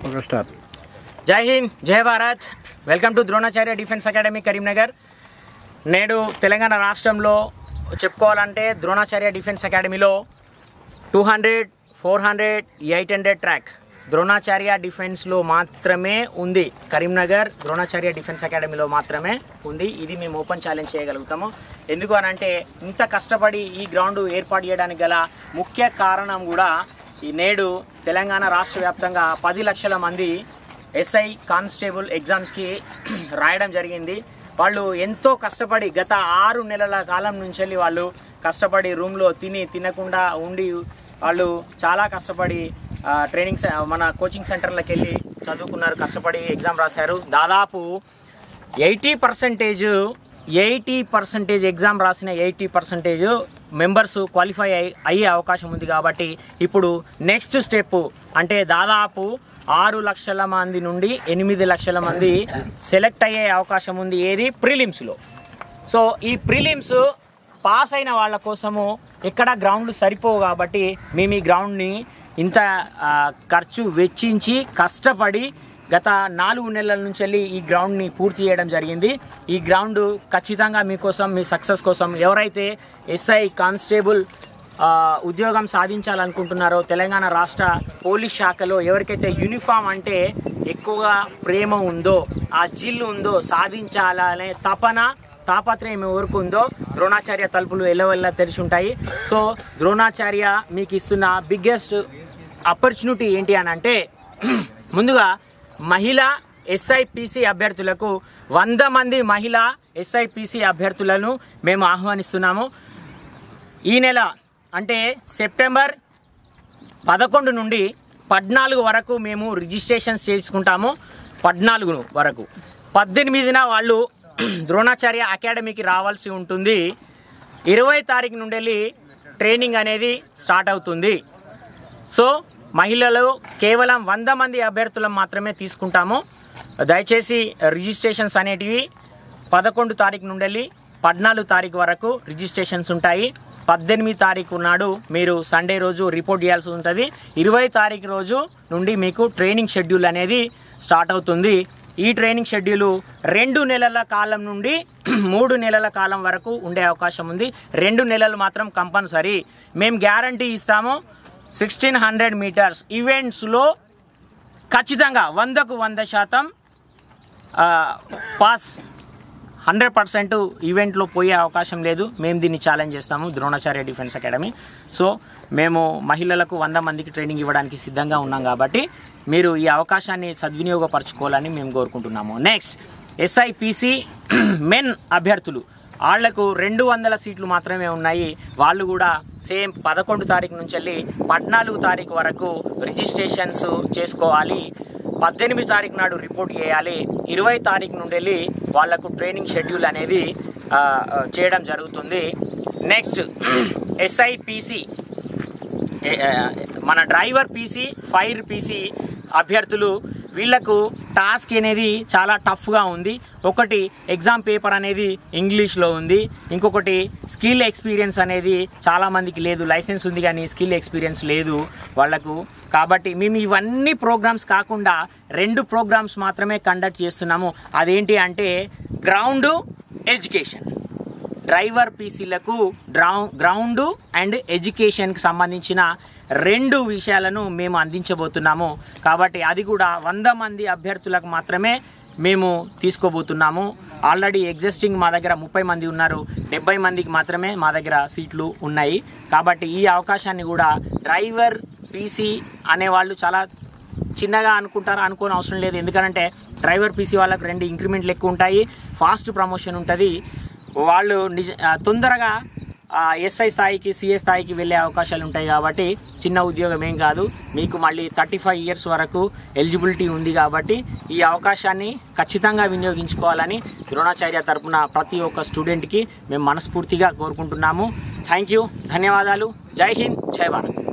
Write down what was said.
okay start జై హింద్ జై Bharat welcome to Dronacharya defence academy Karimnagar నేడు తెలంగాణ రాష్ట్రంలో చెప్పుకోవాలంటే ద్రోణాచార్య డిఫెన్స్ అకాడమీలో two hundred four hundred eight hundred track Dronacharya డిఫెన్స్లో మాత్రమే ఉంది కరీంనగర్ ద్రోణాచార్య డిఫెన్స్ అకాడమీలో మాత్రమే ఉంది ఇది మేము ఓపెన్ ఛాలెంజ్ చేయగలుగుతాము ఎందుకు అని అంటే ఇంత కష్టపడి ఈ గ్రౌండ్ ఏర్పాటు చేయడానికి గల ముఖ్య కారణం కూడా ఈ నేడు తెలంగాణ రాష్ట్ర వ్యాప్తంగా పది లక్షల మంది ఎస్ఐ కానిస్టేబుల్ ఎగ్జామ్స్కి రాయడం జరిగింది వాళ్ళు ఎంతో కష్టపడి గత ఆరు నెలల కాలం నుంచి వెళ్ళి వాళ్ళు కష్టపడి రూమ్లో తిని తినకుండా ఉండి వాళ్ళు చాలా కష్టపడి ఆ, ట్రైనింగ్ సె- మన కోచింగ్ సెంటర్లకు వెళ్ళి చదువుకున్నారు కష్టపడి ఎగ్జామ్ రాశారు దాదాపు eighty percentage eighty percentage exam రాసిన ఎయిటీ పర్సెంటేజ్ మెంబర్స్ క్వాలిఫై అయ్యి అయ్యే అవకాశం ఉంది కాబట్టి ఇప్పుడు నెక్స్ట్ స్టెప్ అంటే దాదాపు ఆరు లక్షల మంది నుండి ఎనిమిది లక్షల మంది సెలెక్ట్ అయ్యే అవకాశం ఉంది ఏది ప్రిలిమ్స్లో సో ఈ ప్రిలిమ్స్ పాస్ అయిన వాళ్ళ కోసము ఎక్కడ గ్రౌండ్లు సరిపోవు కాబట్టి మేము ఈ గ్రౌండ్ని ఇంత ఆ, ఖర్చు వెచ్చించి కష్టపడి గత నాలుగు నెలల నుంచి వెళ్ళి ఈ గ్రౌండ్ని పూర్తి చేయడం జరిగింది ఈ గ్రౌండ్ ఖచ్చితంగా మీకోసం మీ సక్సెస్ కోసం ఎవరైతే ఎస్ఐ కానిస్టేబుల్ ఆ, ఉద్యోగం సాధించాలనుకుంటున్నారో తెలంగాణ రాష్ట్ర పోలీస్ శాఖలో ఎవరికైతే యూనిఫామ్ అంటే ఎక్కువగా ప్రేమ ఉందో ఆ జిల్లు ఉందో సాధించాలనే తపన తాపత్రయం ఎవరికి ఉందో ద్రోణాచార్య తలుపులు ఎల్లవెల్ల తెరిచి ఉంటాయి సో ద్రోణాచార్య మీకు ఇస్తున్న బిగ్గెస్ట్ ఆపర్చునిటీ ఏంటి అని అంటే ముందుగా మహిళా ఎస్ఐపిసి అభ్యర్థులకు వంద మంది మహిళా ఎస్ఐపిసి అభ్యర్థులను మేము ఆహ్వానిస్తున్నాము ఈ నెల అంటే సెప్టెంబర్ పదకొండు నుండి పద్నాలుగు వరకు మేము రిజిస్ట్రేషన్స్ చేసుకుంటాము పద్నాలుగు వరకు పద్దెనిమిదిన వాళ్ళు ద్రోణాచార్య అకాడమీకి రావాల్సి ఉంటుంది ఇరవై తారీఖు నుండి వెళ్ళి ట్రైనింగ్ అనేది స్టార్ట్ అవుతుంది సో మహిళలు కేవలం వంద మంది అభ్యర్థులను మాత్రమే తీసుకుంటాము దయచేసి రిజిస్ట్రేషన్స్ అనేటివి పదకొండు తారీఖు నుండి వెళ్ళి పద్నాలుగు తారీఖు వరకు రిజిస్ట్రేషన్స్ ఉంటాయి పద్దెనిమిది తారీఖు నాడు మీరు సండే రోజు రిపోర్ట్ చేయాల్సి ఉంటుంది ఇరవై తారీఖు రోజు నుండి మీకు ట్రైనింగ్ షెడ్యూల్ అనేది స్టార్ట్ అవుతుంది ఈ ట్రైనింగ్ షెడ్యూల్ రెండు నెలల కాలం నుండి మూడు నెలల కాలం వరకు ఉండే అవకాశం ఉంది రెండు నెలలు మాత్రం కంపల్సరీ మేము గ్యారంటీ ఇస్తాము సిక్స్టీన్ హండ్రెడ్ మీటర్స్ ఈవెంట్స్లో ఖచ్చితంగా వందకు వంద శాతం ఆ, పాస్ హండ్రెడ్ పర్సెంట్ ఈవెంట్లో పోయే అవకాశం లేదు మేము దీన్ని ఛాలెంజ్ చేస్తాము ద్రోణాచార్య డిఫెన్స్ అకాడమీ సో మేము మహిళలకు వంద మందికి ట్రైనింగ్ ఇవ్వడానికి సిద్ధంగా ఉన్నాం కాబట్టి మీరు ఈ అవకాశాన్ని సద్వినియోగపరచుకోవాలని మేము కోరుకుంటున్నాము నెక్స్ట్ ఎస్ఐపిసి మెన్ అభ్యర్థులు వాళ్లకు రెండు వందల సీట్లు మాత్రమే ఉన్నాయి వాళ్ళు కూడా సేమ్ పదకొండు తారీఖు నుంచి వెళ్ళి పద్నాలుగు తారీఖు వరకు రిజిస్ట్రేషన్స్ చేసుకోవాలి పద్దెనిమిది తారీఖు నాడు రిపోర్ట్ చేయాలి ఇరవై తారీఖు నుండి వెళ్ళి వాళ్లకు ట్రైనింగ్ షెడ్యూల్ అనేది ఆ, ఆ, చేయడం జరుగుతుంది నెక్స్ట్ ఎస్ఐపిసి మన డ్రైవర్ పీసీ ఫైర్ పీసీ అభ్యర్థులు వీళ్లకు టాస్క్ అనేది చాలా టఫ్గా ఉంది ఒకటి ఎగ్జామ్ పేపర్ అనేది ఇంగ్లీష్లో ఉంది ఇంకొకటి స్కిల్ ఎక్స్పీరియన్స్ అనేది చాలామందికి లేదు లైసెన్స్ ఉంది కానీ స్కిల్ ఎక్స్పీరియన్స్ లేదు వాళ్లకు కాబట్టి మేము ఇవన్నీ ప్రోగ్రామ్స్ కాకుండా రెండు ప్రోగ్రామ్స్ మాత్రమే కండక్ట్ చేస్తున్నాము అదేంటి అంటే గ్రౌండ్ ఎడ్యుకేషన్ డ్రైవర్ పీసీలకు గ్రౌ గ్రౌండ్ అండ్ ఎడ్యుకేషన్కి సంబంధించిన రెండు విషయాలను మేము అందించబోతున్నాము కాబట్టి అది కూడా వంద మంది అభ్యర్థులకు మాత్రమే మేము తీసుకోబోతున్నాము ఆల్రెడీ ఎగ్జిస్టింగ్ మా దగ్గర ముప్పై మంది ఉన్నారు డెబ్బై మందికి మాత్రమే మా దగ్గర సీట్లు ఉన్నాయి కాబట్టి ఈ అవకాశాన్ని కూడా డ్రైవర్ పీసీ అనేవాళ్ళు చాలా చిన్నగా అనుకుంటారు అనుకోని అవసరం లేదు ఎందుకంటే డ్రైవర్ పీసీ వాళ్ళకు రెండు ఇంక్రిమెంట్లు ఎక్కువ ఉంటాయి ఫాస్ట్ ప్రమోషన్ ఉంటుంది వాళ్ళు నిజ ఆ, తొందరగా ఎస్ఐ స్థాయికి సిఏ స్థాయికి వెళ్ళే అవకాశాలు ఉంటాయి కాబట్టి చిన్న ఉద్యోగం ఏం కాదు మీకు మళ్ళీ థర్టీ ఫైవ్ ఇయర్స్ వరకు ఎలిజిబిలిటీ ఉంది కాబట్టి ఈ అవకాశాన్ని ఖచ్చితంగా వినియోగించుకోవాలని ద్రోణాచార్య తరపున ప్రతి ఒక్క స్టూడెంట్కి మేము మనస్ఫూర్తిగా కోరుకుంటున్నాము థ్యాంక్ యూ ధన్యవాదాలు జై హింద్ జై భారత్